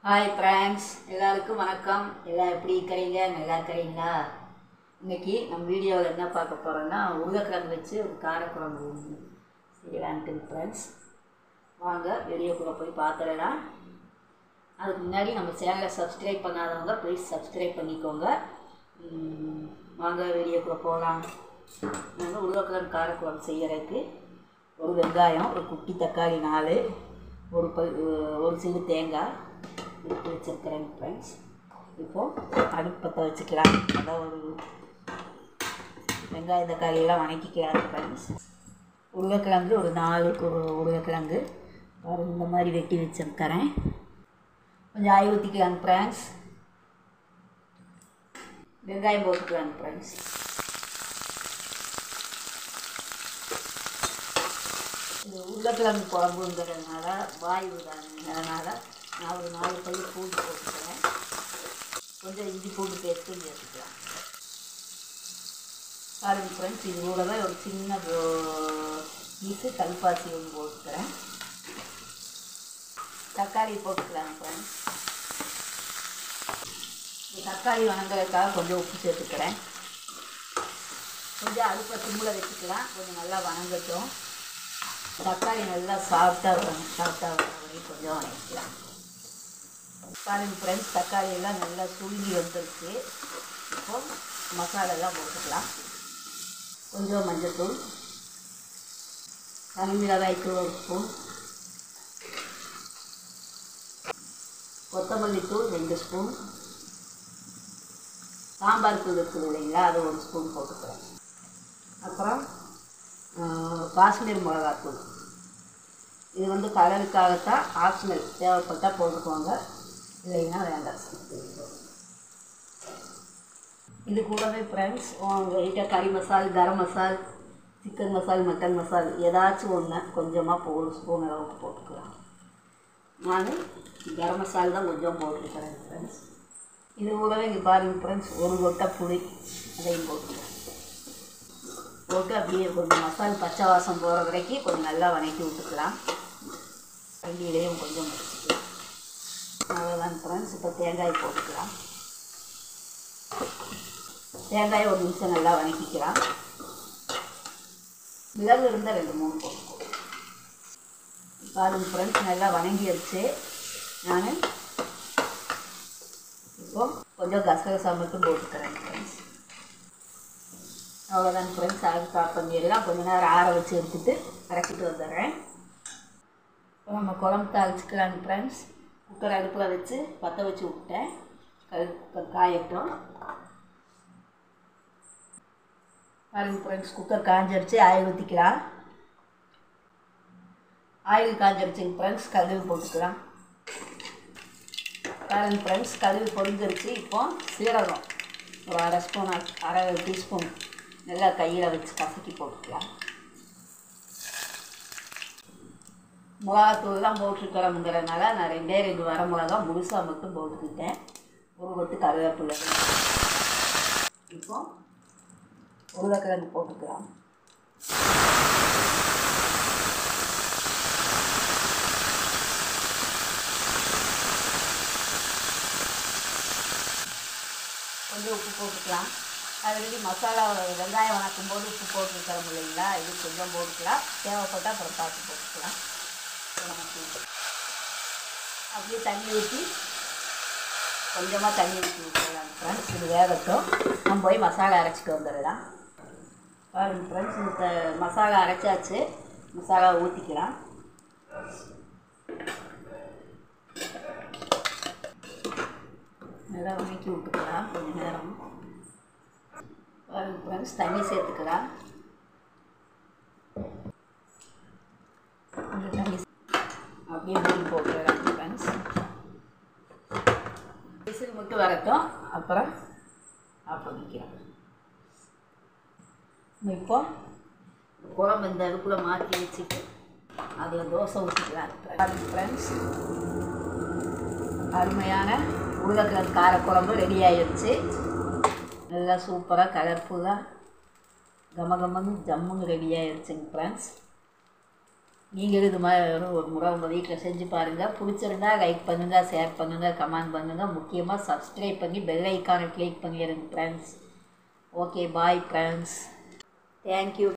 hi friends எல்லாருக்கும் வணக்கம் எல்லாம் எப்படி இருக்கிறீங்க நல்லா இருக்கிறீங்களா இன்னைக்கு நம்ம வீடியோவில் என்ன பார்க்க போகிறோன்னா உருளைக்கிழங்கு வச்சு ஒரு காரக்குழம்பு செய்யலான்ட்டு ஃப்ரெண்ட்ஸ் வாங்க வீடியோக்குள்ளே போய் பார்த்துடலாம் அதுக்கு முன்னாடி நம்ம சேனலை சப்ஸ்கிரைப் பண்ணாதவங்க ப்ளீஸ் சப்ஸ்கிரைப் பண்ணிக்கோங்க உம், வாங்க வீடியோக்குள்ளே போகலாம் நாங்கள் உருளைக்கிழங்கு காரக்குழம்பு செய்யறதுக்கு ஒரு வெங்காயம் ஒரு குட்டி தக்காளி நாலு ஒரு ப ஒரு சிறு தேங்காய் எடுத்து வச்சுருக்கிறேன் ஃப்ரெண்ட்ஸ் இப்போது அடுப்பத்தை வச்சுக்கலாம் அதான் ஒரு வெங்காயம் தக்காளி எல்லாம் வணக்கிக்கலாம் ஃப்ரெண்ட்ஸ் உருளைக்கிழங்கு ஒரு நாலு ஒரு உருளைக்கிழங்கு பாருங்க இந்த மாதிரி வெட்டி வச்சுருக்கிறேன் கொஞ்சம் ஆய் ஊற்றிக்கலாங்க ஃப்ரெண்ட்ஸ் வெங்காயம் போட்டுக்கலாங்க ஃப்ரெண்ட்ஸ் இது உருளைக்கிழங்கு குழம்புங்கிறதுனால வாய் விடாதுங்க அதனால் நான் ஒரு நாலு பல்லு பூண்டு போட்டுக்கிறேன் கொஞ்சம் இஞ்சி பூண்டு பேஸ்ட்டும் சேர்த்துக்கலாம் பாருங்க ஃப்ரெண்ட்ஸ் இது கூட தான் ஒரு சின்ன பீஸு கல்பாசி ஒன்று போட்டுக்கிறேன் தக்காளி போட்டுக்கலாம் ஃப்ரெண்ட்ஸ் இந்த தக்காளி வணங்குறதுக்காக கொஞ்சம் உப்பு சேர்த்துக்கிறேன் கொஞ்சம் அடுப்பை சிம்மில் வச்சுக்கலாம் கொஞ்சம் நல்லா வணங்கட்டும் தக்காளி நல்லா சாஃப்டாக வரும் சாஃப்டாக வர வரைக்கும் கொஞ்சம் வணக்கிக்கலாம் பாருங்க ஃப்ரெண்ட்ஸ் தக்காளி எல்லாம் நல்லா சுருங்கி வந்துருச்சு இப்போ மசாலெல்லாம் போட்டுக்கலாம் கொஞ்சம் மஞ்சள்தூள் தனிமிளகாய் தூள் ஒரு ஸ்பூன் கொத்தமல்லி தூள் ரெண்டு ஸ்பூன் சாம்பார் தூள் இருக்குது இல்லைங்களா அது ஒரு ஸ்பூன் போட்டுக்கிறேன் அப்புறம் ஆஹ், காஷ்மீர் மிளகாத்தூள் இது வந்து கலருக்காகத்தான் ஆப்ஷனல் தேவைப்பட்டால் போட்டுக்கோங்க இல்லைன்னா வேண்டாம் இது கூடவே ஃப்ரெண்ட்ஸ் உங்கள்கிட்ட கறி மசால் கரம் மசால் சிக்கன் மசால் மட்டன் மசால் ஏதாச்சும் ஒன்று கொஞ்சமாக போ ஒரு ஸ்பூன் அளவுக்கு போட்டுக்கலாம் நான் கரம் மசால் தான் கொஞ்சம் போட்டுருக்கிறேன் ஃப்ரெண்ட்ஸ் இது கூடவே இங்கே பாருங்கள் ஃப்ரெண்ட்ஸ் ஒரு கொட்டை புளி அதையும் போட்டுக்கிறேன் போட்டு அப்படியே கொஞ்சம் மசால் பச்சை வாசம் போகிற வரைக்கும் கொஞ்சம் நல்லா வணக்கி விட்டுக்கலாம் வண்டியிலையும் கொஞ்சம் முடிச்சுக்கலாம் அவ்வளோதான் ஃப்ரெண்ட்ஸ் இப்போ தேங்காய் போட்டுக்கலாம் தேங்காயை ஒரு நிமிஷம் நல்லா வணக்கிக்கலாம் மிளகு இருந்தால் ரெண்டு மூணு போட்டுக்கோ பாருங்க ஃப்ரெண்ட்ஸ் நல்லா வணங்கிடுச்சு நான் இப்போ கொஞ்சம் கசகசா மட்டும் போட்டுக்கிறேன் ஃப்ரெண்ட்ஸ் அவ்வளோதான் ஃப்ரெண்ட்ஸ் அது ஸ்டார்ட் பண்ணிடலாம் கொஞ்ச நேரம் ஆற வச்சு எடுத்துட்டு அரைச்சிட்டு வந்துடுறேன் இப்போ நம்ம குழம்பு தாளிச்சிக்கலாங்க ஃப்ரெண்ட்ஸ் குக்கர் அடுப்பில் வச்சு பற்ற வச்சு விட்டேன் கல் குக்கர் காயட்டும் பாருங்க ஃப்ரெண்ட்ஸ் குக்கர் காஞ்சிருச்சு ஆயில் ஊற்றிக்கலாம் ஆயில் காஞ்சிருச்சுங்க ஃப்ரெண்ட்ஸ் கடுகு போட்டுக்கலாம் பாருங்க ஃப்ரெண்ட்ஸ் கடுகு பொரிஞ்சிருச்சு இப்போ சீரகம் ஒரு அரை ஸ்பூன் அரை டீஸ்பூன் நல்லா கையில் வச்சு கசக்கி போட்டுக்கலாம் மிளகாத்தூள்லாம் போட்டுருக்கிறோங்கிறதுனால நான் ரெண்டே ரெண்டு வர மிளகா முழுசாக மட்டும் போட்டுக்கிட்டேன் ஒரு கொத்து கருவேப்பிலை இப்போ உருளைக்கிழங்கு போட்டுக்கலாம் கொஞ்சம் உப்பு போட்டுக்கலாம் ஆல்ரெடி மசாலா வெங்காயம் வணக்கும் போது உப்பு போட்டுருக்கிறோம் இல்லைங்களா இது கொஞ்சம் போட்டுக்கலாம் தேவைப்பட்டால் அப்புறம் பார்த்து போட்டுக்கலாம் நமக்கு அப்படியே தண்ணி ஊற்றி கொஞ்சமாக தண்ணி ஊற்றி விட்டுலாம் ஃப்ரெண்ட்ஸ் இது வேகட்டும் நம்ம போய் மசாலா அரைச்சிட்டு வந்துடலாம் பாருங்க ஃப்ரெண்ட்ஸ் இந்த மசாலா அரைச்சாச்சு மசாலா ஊற்றிக்கலாம் நல்லா வணக்கி விட்டுக்கலாம் கொஞ்ச நேரம் பாருங்க ஃப்ரெண்ட்ஸ் தண்ணி சேர்த்துக்கலாம் கொஞ்சம் தண்ணி சே- அப்படியே மூடி போட்டுக்கலாம் ஃப்ரெண்ட்ஸ் விசில் மட்டும் வரட்டும் அப்புறம் ஆஃப் பண்ணிக்கலாம் நம்ம இப்போ குழம்பு இந்த அடுப்பில் மாற்றி வச்சுட்டு அதில் தோசை ஊற்றிக்கலாம் ஃப்ரெண்ட்ஸ் அருமையான உருளைக்கிழங்கு காரக்குழம்பு ரெடி ஆயிடுச்சு நல்லா சூப்பராக கலர்ஃபுல்லாக கம கமன்னு ஜம்முன்னு ரெடி ஆயிடுச்சுங்க ஃப்ரெண்ட்ஸ் நீங்களும் இது மாதிரி ஒரு முறை உங்கள் வீட்டில் செஞ்சு பாருங்கள் பிடிச்சிருந்தா லைக் பண்ணுங்கள் ஷேர் பண்ணுங்கள் கமெண்ட் பண்ணுங்கள் முக்கியமாக சப்ஸ்கிரைப் பண்ணி பெல் ஐக்கானை கிளிக் பண்ணிடுங்க friends okay bye friends thank you